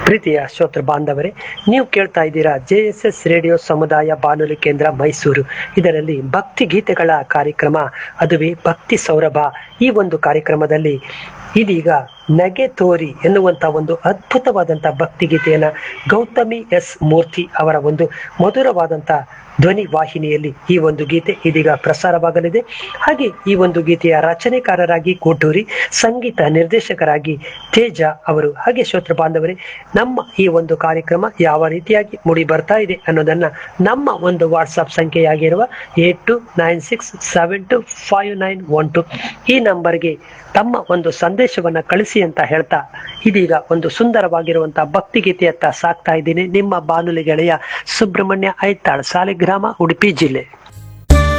ಪ್ರೀತಿಯ ಶ್ರೋತೃ ಬಾಂಧವರೇ ನೀವು ಕೇಳ್ತಾ ಇದ್ದೀರಾ ಜೆ ಎಸ್ ಎಸ್ ರೇಡಿಯೋ ಸಮುದಾಯ ಬಾನುಲಿ ಕೇಂದ್ರ ಮೈಸೂರು ಇದರಲ್ಲಿ ಭಕ್ತಿ ಗೀತೆಗಳ ಕಾರ್ಯಕ್ರಮ ಅದುವೇ ಭಕ್ತಿ ಸೌರಭ ಈ ಒಂದು ಕಾರ್ಯಕ್ರಮದಲ್ಲಿ ಇದೀಗ ನಗೆ ತೋರಿ ಎನ್ನುವಂತ ಒಂದು ಅದ್ಭುತವಾದಂತ ಭಕ್ತಿ ಗೀತೆಯನ್ನ ಗೌತಮಿ ಎಸ್ ಮೂರ್ತಿ ಅವರ ಒಂದು ಮಧುರವಾದಂತ ಧ್ವನಿ ವಾಹಿನಿಯಲ್ಲಿ ಈ ಒಂದು ಗೀತೆ ಇದೀಗ ಪ್ರಸಾರವಾಗಲಿದೆ ಹಾಗೆ ಈ ಒಂದು ಗೀತೆಯ ರಚನೆಕಾರರಾಗಿ ಕೋಟೂರಿ ಸಂಗೀತ ನಿರ್ದೇಶಕರಾಗಿ ತೇಜ ಅವರು ಹಾಗೆ ಶ್ರೋತೃ ಬಾಂಧವರೇ ನಮ್ಮ ಈ ಒಂದು ಕಾರ್ಯಕ್ರಮ ಯಾವ ರೀತಿಯಾಗಿ ಮೂಡಿ ಬರ್ತಾ ಇದೆ ಅನ್ನೋದನ್ನ ನಮ್ಮ ಒಂದು ವಾಟ್ಸಪ್ ಸಂಖ್ಯೆಯಾಗಿರುವ eight two nine six seven two five nine one two ಈ ನಂಬರ್ಗೆ ತಮ್ಮ ಒಂದು ಸಂದೇಶವನ್ನ ಕಳಿಸಿ ಅಂತ ಹೇಳ್ತಾ ಇದೀಗ ಒಂದು ಸುಂದರವಾಗಿರುವಂತಹ ಭಕ್ತಿ ಗೀತೆಯತ್ತ ಸಾಕ್ತಾ ಇದ್ದೀನಿ ನಿಮ್ಮ ಬಾನುಲಿ ಗೆಳೆಯ ಸುಬ್ರಹ್ಮಣ್ಯ ಐತಾಳ್ ಸಾಲಿಗ್ರಾಮ ಉಡುಪಿ ಜಿಲ್ಲೆ